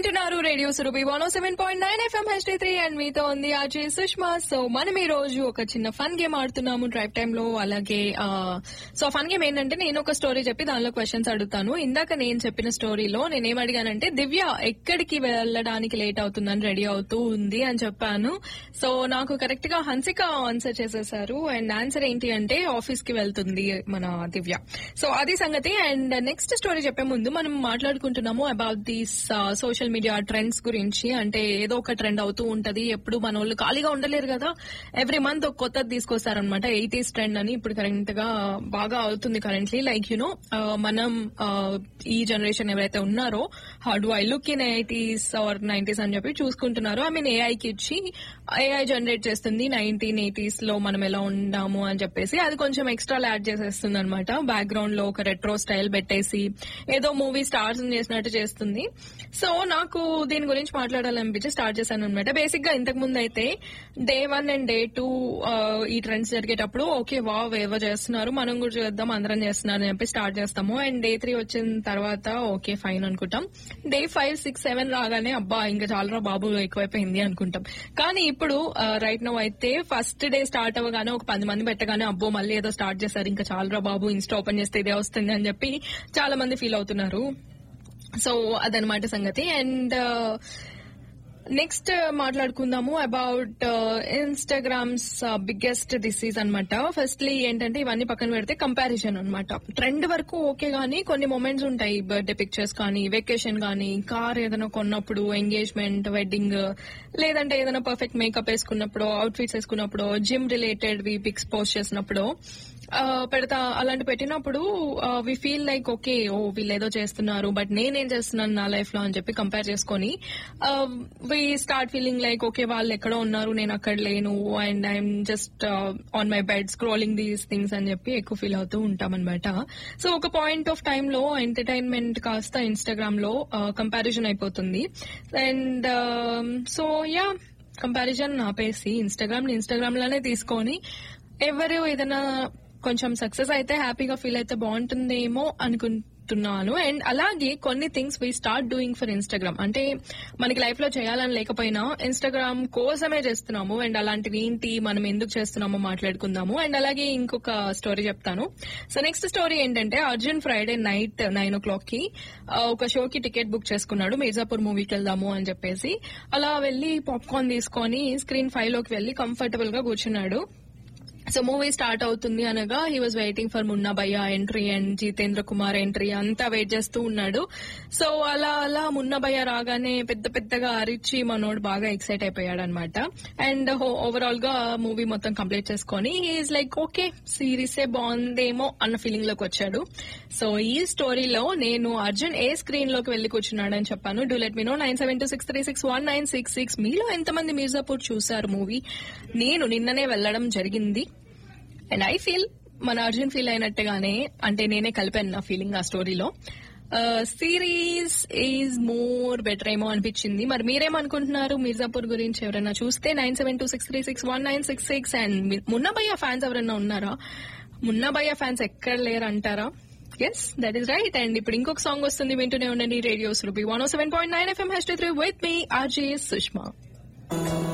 వింటున్నారు radio Surabhi one seven point nine FM H three and మీతో ఉంది అజయ్ సుష్మా సో మనం ఈ రోజు ఒక చిన్న ఫన్ గేమ్ ఆడుతున్నాము డ్రైవ్ టైమ్ లో అలాగే ఆ, సో ఫన్ గేమ్ ఏంటంటే నేను ఒక స్టోరీ చెప్పి దానిలో క్వశ్చన్స్ అడుగుతాను ఇందాక నేను చెప్పిన స్టోరీలో నేనేం అడిగానంటే దివ్య ఎక్కడికి వెళ్ళడానికి లేట్ అవుతుందని రెడీ అవుతూ ఉంది అని చెప్పాను సో నాకు కరెక్ట్ గా హన్సిక ఆన్సర్ చేసేసారు అండ్ ఆన్సర్ ఏంటి అంటే ఆఫీస్ కి వెళ్తుంది మన దివ్య సో అది సంగతి అండ్ నెక్స్ట్ స్టోరీ చెప్పే ముందు మనం మాట్లాడుకుంటున్నాము about these social media trends గురించి అంటే ఏదో ఒక ట్రెండ్ అవుతూ ఉంటది ఎప్పుడు మన వాళ్ళు ఖాళీగా ఉండలేరు కదా ఎవ్రీ మంత్ ఒక కొత్తది తీసుకొస్తారనమాట ఎయిటీస్ ట్రెండ్ అని ఇప్పుడు కరెంట్ గా బాగా అవుతుంది కరెంట్లీ లైక్ యునో మనం uh, ఈ జనరేషన్ ఎవరైతే ఉన్నారో how do I look in eighties or nineties అని చెప్పి చూసుకుంటున్నారు ఐ మీన్ ఏఐకి ఇచ్చి ఏఐ జనరేట్ చేస్తుంది నైన్టీన్ ఎయిటీస్ లో మనం ఎలా ఉండాము అని చెప్పేసి అది కొంచెం ఎక్స్ట్రా యాడ్ చేసేస్తుంది అనమాట బ్యాక్గ్రౌండ్ లో ఒక రెట్రో స్టైల్ పెట్టేసి ఏదో మూవీ స్టార్స్ చేసినట్టు చేస్తుంది సో నాకు దీని గురించి మాట్లాడాలనిపించి స్టార్ట్ చేశాను అనమాట బేసిక్ గా ఇంతకు ముందు అయితే day one and day two ఈ ట్రెండ్స్ జరిగేటప్పుడు ఓకే వావ్ ఏవో చేస్తున్నారు మనం కూడా చేద్దాం అందరం చేస్తున్నారు అని చెప్పి స్టార్ట్ చేస్తాము అండ్ డే త్రీ వచ్చిన తర్వాత ఓకే ఫైన్ అనుకుంటాం డే ఫైవ్ సిక్స్ సెవెన్ రాగానే అబ్బా ఇంకా చాలా బాబు ఎక్కువైపోయింది అనుకుంటాం కానీ ఇప్పుడు రైట్ నో అయితే ఫస్ట్ డే స్టార్ట్ అవ్వగానే ఒక పది మంది పెట్టగానే అబ్బో మళ్ళీ ఏదో స్టార్ట్ చేశారు ఇంకా చాలా బాబు ఇన్స్టా ఓపెన్ చేస్తే ఇదే వస్తుంది అని చెప్పి చాలా మంది ఫీల్ అవుతున్నారు సో అదనమాట సంగతి అండ్ నెక్స్ట్ మాట్లాడుకుందాము అబౌట్ ఇన్స్టాగ్రామ్స్ బిగ్గెస్ట్ డిసీజ్ అనమాట ఫస్ట్లీ ఏంటంటే ఇవన్నీ పక్కన పెడితే కంపారిజన్ అనమాట ట్రెండ్ వరకు ఓకే గానీ కొన్ని మూమెంట్స్ ఉంటాయి బర్త్డే పిక్చర్స్ కానీ వెకేషన్ కానీ కార్ ఏదైనా కొన్నప్పుడు ఎంగేజ్మెంట్ వెడ్డింగ్ లేదంటే ఏదైనా పర్ఫెక్ట్ మేకప్ వేసుకున్నప్పుడు అవుట్ఫిట్స్ వేసుకున్నప్పుడు gym related we pics post చేసినప్పుడు ఆ, పెడతా అలాంటి పెట్టినప్పుడు వి ఫీల్ లైక్ ఓకే ఓ వీళ్ళు ఏదో చేస్తున్నారు బట్ నేనేం చేస్తున్నాను నా లైఫ్ లో అని చెప్పి కంపేర్ చేసుకొని we start feeling like okay వాళ్ళు ఎక్కడో ఉన్నారు నేను అక్కడ లేను and I'm just on my bed scrolling these things అని చెప్పి ఎక్కువ ఫీల్ అవుతూ ఉంటాం అనమాట సో ఒక పాయింట్ ఆఫ్ టైమ్ లో ఎంటర్టైన్మెంట్ కాస్త ఇన్స్టాగ్రామ్ లో కంపారిజన్ అయిపోతుంది అండ్ సో యా కంపారిజన్ ఆపేసి ఇన్స్టాగ్రామ్ ఇన్స్టాగ్రామ్ లోనే తీసుకొని ఎవరు ఏదైనా కొంచెం సక్సెస్ అయితే హ్యాపీగా ఫీల్ అయితే బాగుంటుందేమో అనుకుంటున్నాను అండ్ అలాగే కొన్ని things we start doing for Instagram అంటే మనకి లైఫ్ లో చేయాలని లేకపోయినా ఇన్స్టాగ్రామ్ కోసమే చేస్తున్నాము అండ్ అలాంటివి ఏంటి మనం ఎందుకు చేస్తున్నామో మాట్లాడుకుందాము అండ్ అలాగే ఇంకొక స్టోరీ చెప్తాను సో నెక్స్ట్ స్టోరీ ఏంటంటే Arjun Friday night nine o'clock కి ఆ, ఒక షోకి టికెట్ బుక్ చేసుకున్నాడు మిర్జాపూర్ మూవీకి వెళ్దాము అని చెప్పేసి అలా వెళ్లి పాప్కార్న్ తీసుకొని స్క్రీన్ ఫైవ్ లోకి వెళ్లి కంఫర్టబుల్ గా కూర్చున్నాడు సో మూవీ స్టార్ట్ అవుతుంది అనగా he was waiting for Munna Bhaiya entry and Jitendra Kumar entry అంతా వెయిట్ చేస్తూ ఉన్నాడు సో అలా అలా మున్నా భయ్య రాగానే పెద్ద పెద్దగా అరిచి మనోడు బాగా ఎక్సైట్ అయిపోయాడు అనమాట అండ్ ఓవరాల్ గా మూవీ మొత్తం కంప్లీట్ చేసుకొని హీఈస్ లైక్ ఓకే సిరీసే బాగుందేమో అన్న ఫీలింగ్ లోకి వచ్చాడు సో ఈ స్టోరీలో నేను అర్జున్ ఏ స్క్రీన్ లోకి వెళ్లి కూర్చున్నాడని చెప్పాను do let me know nine seven two six three six one nine six six మీలో ఎంతమంది మిర్జాపూర్ చూసారు మూవీ నేను నిన్ననే వెళ్లడం జరిగింది అండ్ ఐ ఫీల్ మన అర్జున్ ఫీల్ అయినట్టుగానే అంటే నేనే కలిపాను నా ఫీలింగ్ ఆ స్టోరీలో సిరీస్ ఈజ్ మోర్ బెటర్ ఏమో అనిపించింది మరి మీరేమనుకుంటున్నారు మిర్జాపూర్ గురించి ఎవరైనా చూస్తే nine seven two six three six one nine six six and Munnabhaiya fans ఎవరైనా ఉన్నారా మున్నాబయ్య ఫ్యాన్స్ ఎక్కడ లేరు అంటారా yes that is right and ఇప్పుడు ఇంకొక సాంగ్ వస్తుంది వింటూనే ఉండండి రేడియోస్ రూపీ one seven point nine FM hash three with me RJ Sushma